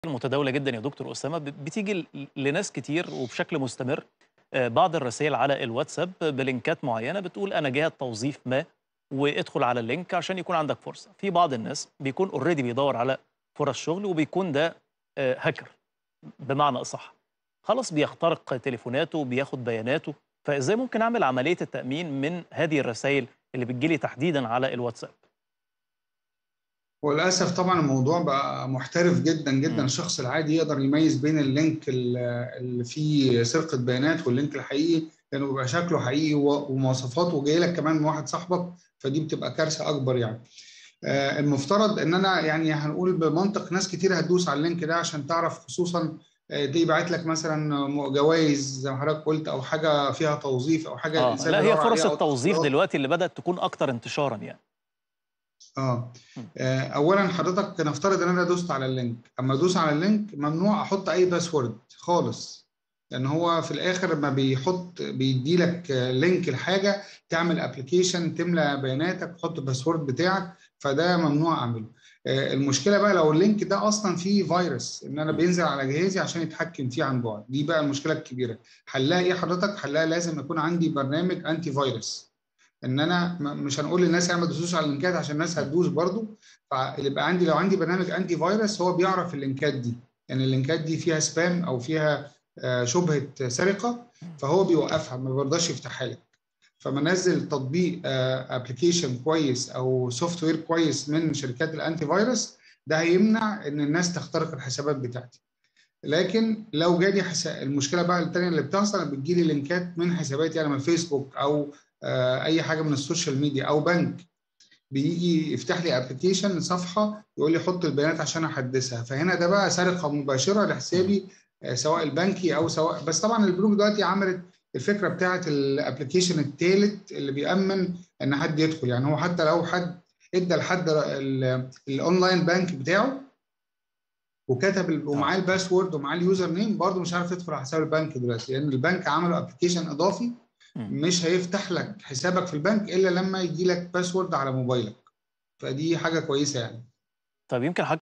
المتداولة جدًا يا دكتور أسامة ب بتيجي ل لناس كتير وبشكل مستمر آآ بعض الرسايل على الواتساب بلينكات معيّنة بتقول أنا جهة توظيف ما وادخل على اللينك عشان يكون عندك فرصة. في بعض الناس بيكون already بيدوّر على فرص شغل وبيكون ده آآ hacker بمعنى أصح. خلاص بيخترق تليفوناته، بياخد بياناته، فإزاي ممكن أعمل عملية التأمين من هذه الرسايل اللي بتيجي لي تحديدًا على الواتساب؟ هو للأسف طبعًا الموضوع بقى محترف جدًا، جدًا، إمم. الشخص العادي يقدر يميّز بين اللينك ال اللي فيه سرقة بيانات واللينك الحقيقي، لإنه بيبقى شكله حقيقي و ومواصفاته جاي لك كمان من واحد صاحبك، فدي بتبقى كارثة أكبر يعني. آآ المفترض إن أنا يعني هنقول بمنطق ناس كتير هتدوس على اللينك ده عشان تعرف خصوصًا آآ تلاقيه باعت لك مثلًا م جوايز زي ما حضرتك قُلت أو حاجة فيها توظيف أو حاجة آه، الإنسان لأ هي بيدوّر فرص عليها أو التوظيف تخصصات. دلوقتي اللي بدأت تكون أكتر انتشارًا يعني. آه. إمم. آآ أولًا حضرتك نفترض إن أنا دوست على اللينك، أمّا أدوس على اللينك ممنوع أحُط أي password خالص، لإن هو في الآخر أمّا بيحُط بيدّي لك لينك لحاجة تعمل application تملى بياناتك وتحُط الpassword بتاعك، فده ممنوع أعمله. آآ المشكلة بقى لو اللينك ده أصلًا فيه فيروس، إن أنا إمم. بينزل على جهازي عشان يتحكم فيه عن بُعد، دي بقى المشكلة الكبيرة. حلّها إيه حضرتك؟ حلّها لازم يكون عندي برنامج anti virus إن أنا م مش هنقول للناس يعني ما تدوسوش على اللينكات عشان الناس إمم. هتدوس برضه، فيبقى عندي لو عندي برنامج anti virus هو بيعرف اللينكات دي، يعني اللينكات دي فيها spam أو فيها آآ شُبهة سرقة، إمم. فهو بيوقّفها ما بيرضاش يفتحها لك. فأمّا أنزّل تطبيق آآ application كويس أو software كويس من شركات الanti virus ده هيمنع إن الناس تخترق الحسابات بتاعتي. لكن لو جالي حسا المشكلة بقى التانية اللي بتحصل بتيجي لي لينكات من حساباتي أنا من الفيسبوك أو آآ أي حاجة من السوشيال ميديا أو بنك، بييجي يفتح لي application صفحة يقول لي حُط البيانات عشان أحدّثها، فهنا ده بقى سرقة مباشرة إمم. لحسابي آآ سواء البنكي أو سواء بس طبعًا البنوك دلوقتي عملت الفكرة بتاعة الapplication التالت اللي بيأمّن إن حد يدخل، يعني هو حتى لو حد ادّى لحد ال الonline bank بتاعه وكتب ال آه. ومعاه الpassword ومعاه الuser name برضه مش هيعرف يدخل على حساب البنك دلوقتي، لإن البنك عملوا application إضافي إمم. مش هيفتح لك حسابك في البنك إلا لمّا ييجي لك password على موبايلك، فدي حاجة كويسة يعني. طيب يمكن حضرتك